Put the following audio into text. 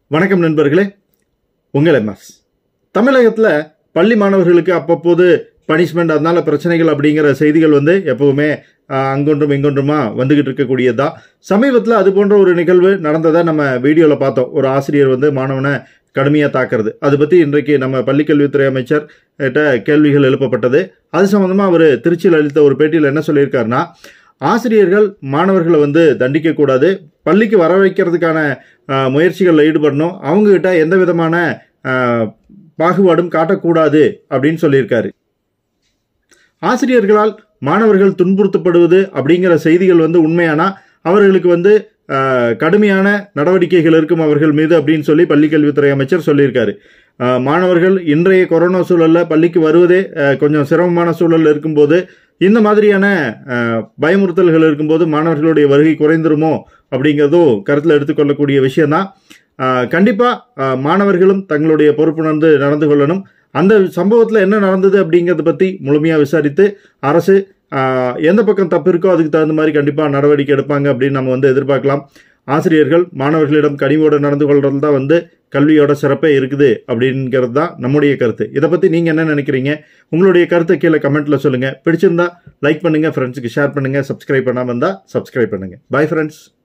வணக்கம் நண்பர்களே உங்கள் எம்எஸ் தமிழகத்தில் பள்ளி மாணவர்களுக்கு அப்பப்போது பனிஷ்மெண்ட் அதனால பிரச்சனைகள் அப்படிங்கிற செய்திகள் வந்து எப்பவுமே ஆஹ், அங்கொன்றும் இங்கொன்றுமா வந்துகிட்டு இருக்கக்கூடியது தான் சமீபத்தில் அது போன்ற ஒரு நிகழ்வு நடந்ததை நம்ம வீடியோவில் பார்த்தோம் ஒரு ஆசிரியர் வந்து மாணவனை கடுமையாக தாக்குறது அது பற்றி இன்றைக்கு நம்ம பள்ளிக்கல்வித்துறை அமைச்சர் கிட்ட கேள்விகள் எழுப்பப்பட்டது அது சம்மந்தமாக அவர் திருச்சியில் அளித்த ஒரு பேட்டியில் என்ன சொல்லியிருக்காருன்னா ஆசிரியர்கள் மாணவர்களை வந்து தண்டிக்கக்கூடாது பள்ளிக்கு வர வைக்கிறதுக்கான ஆஹ், முயற்சிகளில் ஈடுபடணும் அவங்ககிட்ட எந்த விதமான ஆஹ், பாகுபாடும் காட்டக்கூடாது அப்படின்னு சொல்லியிருக்காரு ஆசிரியர்களால் மாணவர்கள் துன்புறுத்தப்படுவது அப்படிங்கிற செய்திகள் வந்து உண்மையானா அவர்களுக்கு வந்து ஆஹ், கடுமையான நடவடிக்கைகள் இருக்கும் அவர்கள் மீது அப்படின்னு சொல்லி பள்ளிக்கல்வித்துறை அமைச்சர் சொல்லியிருக்காரு ஆஹ், மாணவர்கள் இன்றைய கொரோனா சூழல்ல பள்ளிக்கு வருவதே ஆஹ், கொஞ்சம் சிரமமான சூழல் இருக்கும்போது இந்த மாதிரியான ஆஹ், பயமுறுத்தல்கள் இருக்கும்போது மாணவர்களுடைய வருகை குறைந்துருமோ அப்படிங்கிறதும் கருத்தில் எடுத்துக்கொள்ளக்கூடிய விஷயம்தான் ஆஹ், கண்டிப்பா ஆஹ், மாணவர்களும் தங்களுடைய பொறுப்புணர்ந்து நடந்து கொள்ளணும் அந்த சம்பவத்தில் என்ன நடந்தது அப்படிங்கிறத பற்றி முழுமையாக விசாரித்து அரசு ஆஹ், எந்த பக்கம் தப்பு இருக்கோ அதுக்கு தகுந்த மாதிரி கண்டிப்பாக நடவடிக்கை எடுப்பாங்க அப்படின்னு நம்ம வந்து எதிர்பார்க்கலாம் ஆசிரியர்கள் மாணவர்களிடம் கனிவோடு நடந்து கொள்றது தான் வந்து கல்வியோட சிறப்பே இருக்குது அப்படிங்கிறது தான் நம்முடைய கருத்து இதை பற்றி நீங்கள் என்ன நினைக்கிறீங்க உங்களுடைய கருத்தை கீழே கமெண்ட்டில் சொல்லுங்கள் பிடிச்சிருந்தா லைக் பண்ணுங்கள் ஃப்ரெண்ட்ஸுக்கு ஷேர் பண்ணுங்கள் சப்ஸ்கிரைப் பண்ணாமல் இருந்தால் சப்ஸ்கிரைப் பண்ணுங்கள் பை ஃப்ரெண்ட்ஸ்